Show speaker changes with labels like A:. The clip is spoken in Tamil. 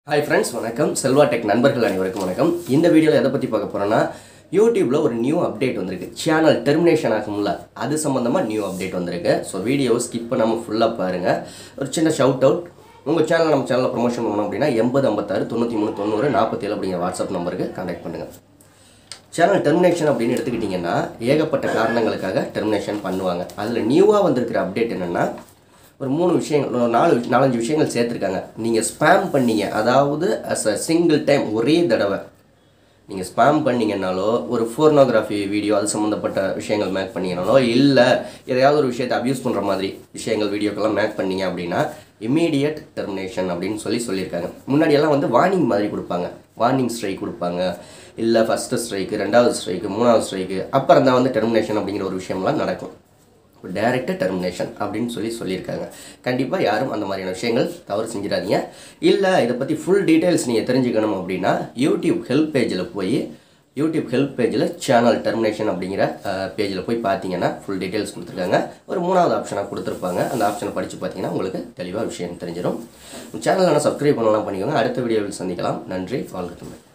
A: ஹாய் ஃப்ரெண்ட்ஸ் வணக்கம் செல்வா டெக் நண்பர்கள் அனைவருக்கும் வணக்கம் இந்த வீடியோவில் எதை பற்றி பார்க்க போகிறோன்னா யூடியூப்பில் ஒரு நியூ அப்டேட் வந்திருக்கு சேனல் டெர்மினேஷன் ஆகும்ல அது சம்மந்தமாக நியூ அப்டேட் வந்திருக்கு ஸோ வீடியோவை ஸ்கிப் பண்ணாமல் ஃபுல்லாக பாருங்கள் ஒரு சின்ன ஷவுட் அவுட் உங்கள் சேனல் நம்ம சேனலில் ப்ரொமோஷன் பண்ணணும் அப்படின்னா எண்பது ஐம்பத்தாறு தொண்ணூற்றி மூணு தொண்ணூறு நாற்பத்தேழு அப்படிங்கிற வாட்ஸ்அப் நம்பருக்கு கான்டாக்ட் பண்ணுங்கள் சேனல் டெர்மினேஷன் அப்படின்னு எடுத்துக்கிட்டிங்கன்னா ஏகப்பட்ட காரணங்களுக்காக டெர்மினேஷன் பண்ணுவாங்க அதில் நியூவாக வந்திருக்கிற அப்டேட் என்னென்னா ஒரு மூணு விஷயங்கள் ஒரு நாலு நாலஞ்சு விஷயங்கள் சேர்த்துருக்காங்க நீங்கள் ஸ்பேம் பண்ணீங்க அதாவது அஸ் அ சிங்கிள் டைம் ஒரே தடவை நீங்கள் ஸ்பேம் பண்ணீங்கன்னாலோ ஒரு ஃபோர்னோகிராஃபி வீடியோ அது சம்மந்தப்பட்ட விஷயங்கள் மேக் பண்ணீங்கனாலோ இல்லை எதையாவது ஒரு விஷயத்தை அப்யூஸ் பண்ணுற மாதிரி விஷயங்கள் வீடியோக்கெல்லாம் மேக் பண்ணீங்க அப்படின்னா இம்மீடியட் டெர்மினேஷன் அப்படின்னு சொல்லி சொல்லியிருக்காங்க முன்னாடியெல்லாம் வந்து வார்னிங் மாதிரி கொடுப்பாங்க வார்னிங் ஸ்ட்ரைக் கொடுப்பாங்க இல்லை ஃபஸ்ட்டு ஸ்ட்ரைக்கு ரெண்டாவது ஸ்ட்ரைக்கு மூணாவது ஸ்ட்ரைக்கு அப்புறம் தான் வந்து டெர்மினேஷன் அப்படிங்கிற ஒரு விஷயம்லாம் நடக்கும் டைரக்டாக டெர்மினேஷன் அப்படின்னு சொல்லி சொல்லியிருக்காங்க கண்டிப்பாக யாரும் அந்த மாதிரியான விஷயங்கள் தவறு செஞ்சிடாதீங்க இல்லை இதை பற்றி ஃபுல் டீட்டெயில்ஸ் நீங்கள் தெரிஞ்சுக்கணும் அப்படின்னா யூடியூப் ஹெல்ப் பேஜில் போய் யூடியூப் ஹெல்ப் பேஜில் சேனல் டெர்மினேஷன் அப்படிங்கிற பேஜில் போய் பார்த்தீங்கன்னா ஃபுல் டீட்டெயில்ஸ் கொடுத்துருக்காங்க ஒரு மூணாவது ஆப்ஷனாக கொடுத்துருப்பாங்க அந்த ஆப்ஷனை படித்து பார்த்தீங்கன்னா உங்களுக்கு தெளிவாக விஷயம் தெரிஞ்சிடும் சேனலை நான் சப்ஸ்கிரைப் பண்ணலாம் பண்ணிக்கோங்க அடுத்த வீடியோவில் சந்திக்கலாம் நன்றி வாழ்க்கை